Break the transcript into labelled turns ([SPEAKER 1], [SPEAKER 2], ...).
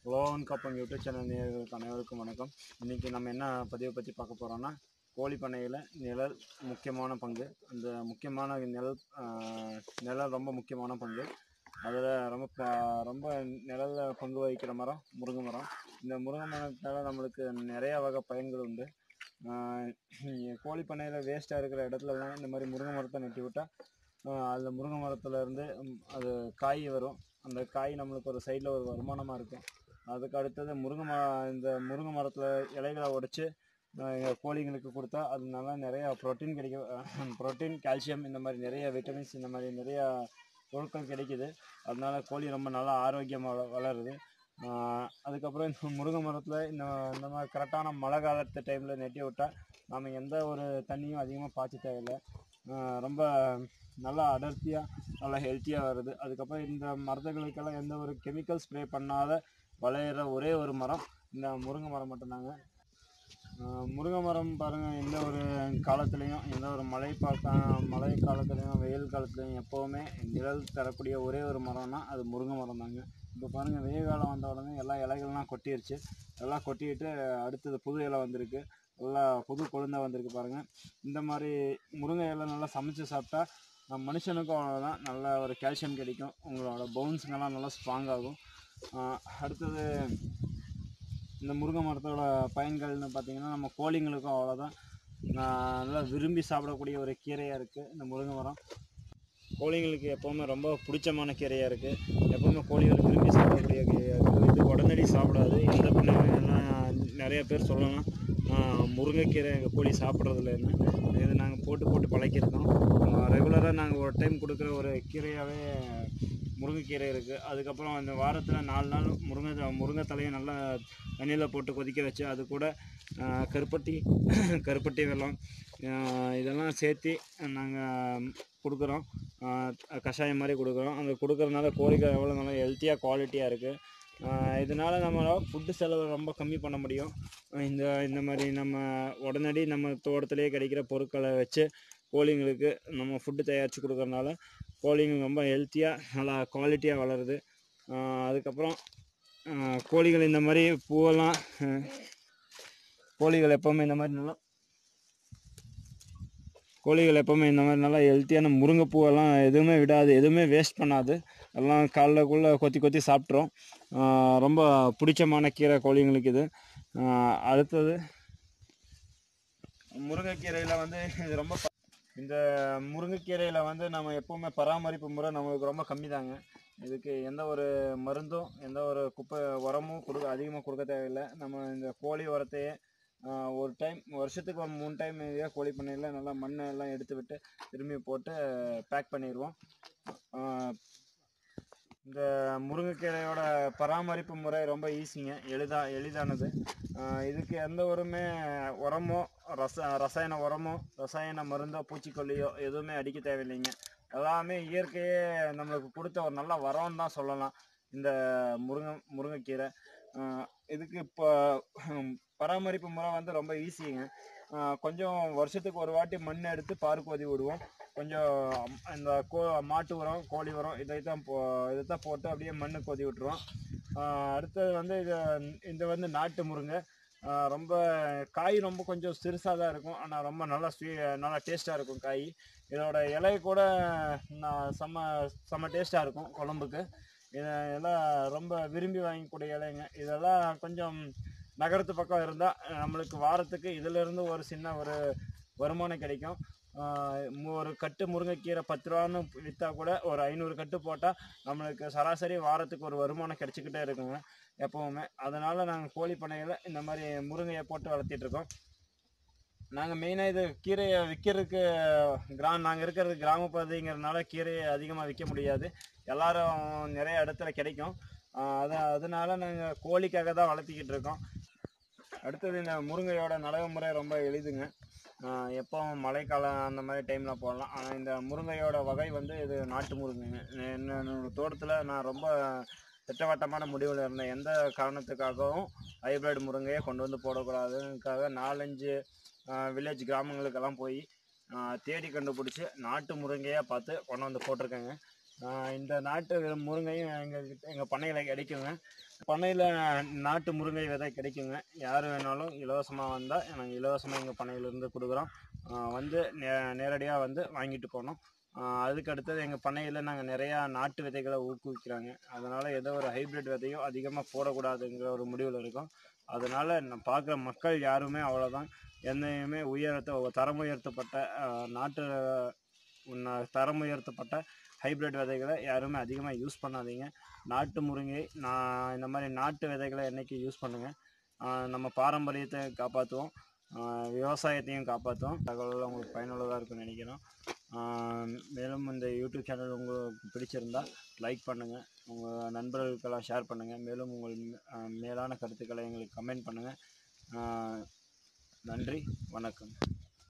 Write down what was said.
[SPEAKER 1] குளோவன் காப்பம் YouTube channel நேயர்களுக்கு அனைவருக்கும் வணக்கம் இன்றைக்கி நம்ம என்ன பதிவை பற்றி பார்க்க போகிறோன்னா கோழி பண்ணையில் நிழல் முக்கியமான பங்கு அந்த முக்கியமான நிழல் ஆஹ், நிழல் ரொம்ப முக்கியமான பங்கு அதில் ரொம்ப ப- ரொம்ப நிழலில் பங்கு வகிக்கிற மரம் முருங்கை மரம் இந்த முருங்கை மரத்தால் நம்மளுக்கு நிறைய வகை பயன்கள் உண்டு ஆஹ், கோழி பண்ணையில் வேஸ்ட்டாக இருக்கிற இடத்துலலாம் இந்த மாதிரி முருங்கை மரத்தை நட்டி விட்டால் அதில் முருங்கை மரத்துல இருந்து ம், அது காய் வரும் அந்த காய் நம்மளுக்கு ஒரு சைடில் ஒரு வருமானமாக இருக்கும் அதுக்கு அடுத்தது முருங்கை ம இந்த முருங்கை மரத்தில் இலைகளை உடைச்சி எங்கள் கோழிங்களுக்கு கொடுத்தா அது நல்லா நிறையா ப்ரோட்டீன் கிடைக்கும் ப்ரோட்டீன் கால்சியம் இந்த மாதிரி நிறைய விட்டமின்ஸ் இந்த மாதிரி நிறையா பொருட்கள் கிடைக்குது அதனால கோழி ரொம்ப நல்லா ஆரோக்கியமாக வளருது ஆஹ் அதுக்கப்புறம் இந்த முருங்கை மரத்தில் இந்த இந்த மாதிரி கரெக்டான மழை காலத்து டைமில் நெட்டி விட்டால் நம்ம எந்த ஒரு தண்ணியும் அதிகமாக பாய்ச்ச தேவையில்லை ஆஹ் ரொம்ப நல்லா அடர்த்தியாக நல்லா ஹெல்த்தியாக வருது அதுக்கப்புறம் இந்த மரத்துகளுக்கெல்லாம் எந்த ஒரு கெமிக்கல் ஸ்ப்ரே பண்ணாத வளையிற ஒரே ஒரு மரம் இந்த முருங்கை மரம் மட்டும்தாங்க ஆஹ் முருங்கை மரம் பாருங்கள் எந்த ஒரு காலத்துலேயும் எந்த ஒரு மழை பார்க்க மழை காலத்துலேயும் வெயில் காலத்துலேயும் எப்போவுமே நிழல் தரக்கூடிய ஒரே ஒரு மரம்னா அது முருங்கை மரம் தாங்க இப்போ பாருங்கள் வெயில் காலம் வந்த உடனே எல்லா இலைகள்லாம் கொட்டிருச்சு எல்லாம் கொட்டிட்டு அடுத்தது புது இலை வந்திருக்கு நல்லா புது கொழுந்தா வந்திருக்கு பாருங்கள் இந்த மாதிரி முருங்கை இலை நல்லா சமைச்சு சாப்பிட்டா நம்ம மனுஷனுக்கும் அவ்வளோதான் நல்ல ஒரு கால்சியம் கிடைக்கும் உங்களோட போன்ஸுங்கெல்லாம் நல்லா ஸ்ட்ராங் ஆகும் ஆஹ் அடுத்தது இந்த முருங்கை மரத்தோட பயன்கள்னு பார்த்தீங்கன்னா நம்ம கோழிங்களுக்கும் அவ்வளோதான் ஆஹ் நல்லா விரும்பி சாப்பிடக்கூடிய ஒரு கீரையாக இருக்குது இந்த முருங்கை மரம் கோழிங்களுக்கு எப்போவுமே ரொம்ப பிடிச்சமான கீரையாக இருக்குது எப்போவுமே கோழிகள் விரும்பி சாப்பிடக்கூடிய கீரையாக இருக்குது இது உடனடி சாப்பிடாது எந்த பண்ணையிலாம் நிறைய பேர் சொல்லலாம் ஆஹ் முருங்கைக்கீரை எங்கள் கோழி சாப்பிட்றதில்லன்னு இது நாங்கள் போட்டு போட்டு பழக்கியிருக்கோம் ரெகுலராக நாங்கள் ஒரு டைம் கொடுக்குற ஒரு கீரையாகவே முருங்கைக்கீரை இருக்குது அதுக்கப்புறம் அந்த வாரத்தில் நாலு நாள் முருங்கை முருங்கை தலையை நல்லா தண்ணியில் போட்டு கொதிக்க வச்சு அது கூட ஆஹ் கருப்பட்டி கருப்பட்டி வெல்லம் ஆஹ் இதெல்லாம் சேர்த்து நாங்கள் கொடுக்குறோம் ஆஹ் கஷாயம் மாதிரி கொடுக்குறோம் அந்த கொடுக்குறதுனால கோழிகள் எவ்வளோ நல்லா ஹெல்த்தியாக குவாலிட்டியாக இருக்குது இதனால் நம்மளால் ஃபுட்டு செலவு ரொம்ப கம்மி பண்ண முடியும் ஆஹ் இந்த இந்த மாதிரி நம்ம உடனடி நம்ம தோட்டத்திலேயே கிடைக்கிற பொருட்களை வச்சு கோழிங்களுக்கு நம்ம ஃபுட்டு தயாரித்து கொடுக்கறனால கோழிங்க ரொம்ப ஹெல்த்தியாக நல்லா குவாலிட்டியாக வளருது ஆஹ் அதுக்கப்புறம் ஆஹ் கோழிகள் இந்த மாதிரி பூவெல்லாம் ஆஹ் கோழிகள் எப்போவுமே இந்த மாதிரி நல்லா கோழிகள் எப்போவுமே இந்த மாதிரி நல்லா ஹெல்த்தியான முருங்கைப்பூவெல்லாம் எதுவுமே விடாது எதுவுமே வேஸ்ட் பண்ணாது எல்லாம் காலைலக்குள்ளே கொத்தி கொத்தி சாப்பிட்ரும் ரொம்ப பிடிச்சமான கீரை கோழிங்களுக்கு இது ஆஹ் அடுத்தது முருங்கைக்கீரையில் வந்து இது ரொம்ப ப- இந்த முருங்கைக்கீரையில் வந்து நம்ம எப்போவுமே பராமரிப்பு முறை நம்மளுக்கு ரொம்ப கம்மி தாங்க இதுக்கு எந்த ஒரு மருந்தும் எந்த ஒரு குப்பை உரமும் கொடுக்க அதிகமாக கொடுக்க தேவையில்லை நம்ம இந்த கோழி உரத்தையே ஆஹ், ஒரு டைம் வருஷத்துக்கு ஒரு மூணு டைம் இதே கோழி பண்ணையில் நல்லா மண்ணை எல்லாம் எடுத்து விட்டு திரும்பி போட்டு பேக் பண்ணிடுவோம் ஆஹ், இந்த முருங்கைக்கீரையோட பராமரிப்பு முறை ரொம்ப ஈஸிங்க எளிதா எளிதானது ஆஹ் இதுக்கு எந்த ஒருமே உரமோ ரச ரசாயன உரமோ ரசாயன மருந்தோ பூச்சிக்கொல்லியோ எதுவுமே அடிக்க தேவையில்லைங்க எல்லாமே இயற்கையே நம்மளுக்கு கொடுத்த ஒரு நல்ல வரம்னு தான் சொல்லலாம் இந்த முருங்கை முருங்கைக்கீரை ஆஹ் இதுக்கு இப்போ பராமரிப்பு முறை வந்து ரொம்ப ஈஸிங்க ஆஹ் கொஞ்சம் வருஷத்துக்கு ஒரு வாட்டி மண் எடுத்து பாரு கொதி விடுவோம் கொஞ்சம் இந்த கோ மாட்டு உரம் கோழி உரம் இதை தான் போ இதை தான் போட்டு அப்படியே மண்ணு கொதி விட்டுருவோம் ஆஹ் அடுத்தது வந்து இது இது வந்து நாட்டு முருங்கை ஆஹ் ரொம்ப காய் ரொம்ப கொஞ்சம் சிறுசாக தான் இருக்கும் ஆனால் ரொம்ப நல்லா ஸ்வீ நல்லா டேஸ்ட்டாக இருக்கும் காய் இதோட இலை கூட நான் செம்ம செம்ம டேஸ்ட்டாக இருக்கும் குழம்புக்கு இதெல்லாம் ரொம்ப விரும்பி வாங்கக்கூடிய இலைங்க இதெல்லாம் கொஞ்சம் நகரத்து பக்கம் இருந்தால் நம்மளுக்கு வாரத்துக்கு இதிலிருந்து ஒரு சின்ன ஒரு வருமானம் கிடைக்கும் ஆஹ் மு- ஒரு கட்டு முருங்கைக்கீரை பத்து ரூபான்னு விற்றா கூட ஒரு ஐநூறு கட்டு போட்டால் நம்மளுக்கு சராசரி வாரத்துக்கு ஒரு வருமானம் கிடச்சிக்கிட்டே இருக்குங்க எப்போவுமே அதனால் நாங்கள் கோழி பண்ணையில் இந்த மாதிரி முருங்கையை போட்டு வளர்த்திட்டு இருக்கோம் நாங்கள் மெயினாக இது கீரையை விற்கிறதுக்கு கிரா நாங்கள் இருக்கிறது கிராம பகுதிங்கிறதுனால கீரையை அதிகமாக விற்க முடியாது எல்லாரும் நிறைய இடத்துல கிடைக்கும் ஆஹ் அது அதனால நாங்கள் கோழிக்காக தான் வளர்த்திக்கிட்டு இருக்கோம் அடுத்தது இந்த முருங்கையோட நடவு முறை ரொம்ப எளிதுங்க ஆஹ் எப்போ மழைக்காலம் அந்த மாதிரி டைமில் போடலாம் ஆனால் இந்த முருங்கையோட வகை வந்து இது நாட்டு முருங்கைங்க என்ன- என்னோட தோட்டத்தில் நான் ரொம்ப திட்டவட்டமான முடிவில் இருந்தேன் எந்த காரணத்துக்காகவும் ஹைப்ரிட் முருங்கையை கொண்டு வந்து போடக்கூடாதுக்காக நாலஞ்சு வில்லேஜ் கிராமங்களுக்கெல்லாம் போய் ஆஹ் தேடி கண்டுபிடிச்சி நாட்டு முருங்கையாக பார்த்து கொண்டு வந்து போட்டிருக்கேங்க ஆஹ் இந்த நாட்டு முருங்கையும் எங்கள் எங்கள் பண்ணையில் கிடைக்குங்க பண்ணையில் நாட்டு முருங்கை விதை கிடைக்குங்க யார் வேணாலும் இலவசமாக வந்தால் நாங்கள் இலவசமாக எங்கள் பண்ணையிலேருந்து கொடுக்குறோம் ஆஹ் வந்து நே நேரடியாக வந்து வாங்கிட்டு போகணும் ஆஹ் அதுக்கு அடுத்தது எங்கள் பண்ணையில் நாங்கள் நிறையா நாட்டு விதைகளை ஊக்குவிக்கிறாங்க அதனால் ஏதோ ஒரு ஹைப்ரிட் விதையும் அதிகமாக போடக்கூடாதுங்கிற ஒரு முடிவில் இருக்கோம் அதனால் நான் பார்க்குற மக்கள் யாருமே அவ்வளோதான் எந்தையுமே உயர்த்த தரம் உயர்த்தப்பட்ட ஆஹ் நாட்டு உன்ன- தரம் உயர்த்தப்பட்ட ஹைப்ரிட் விதைகளை யாருமே அதிகமாக யூஸ் பண்ணாதீங்க நாட்டு முருங்கை நான் இந்த மாதிரி நாட்டு விதைகளை என்னைக்கு யூஸ் பண்ணுங்கள் நம்ம பாரம்பரியத்தை காப்பாற்றுவோம் விவசாயத்தையும் காப்பாற்றுவோம் தகவல் உங்களுக்கு பயனுள்ளதாக இருக்கும்னு நினைக்கிறோம் ஆஹ் மேலும் இந்த யூடியூப் சேனல் உங்களுக்கு பிடிச்சிருந்தா லைக் பண்ணுங்கள் உங்கள் நண்பர்களுக்கெல்லாம் ஷேர் பண்ணுங்கள் மேலும் உங்கள் ஆஹ் மேலான கருத்துக்களை எங்களுக்கு கமெண்ட் பண்ணுங்கள் நன்றி வணக்கம்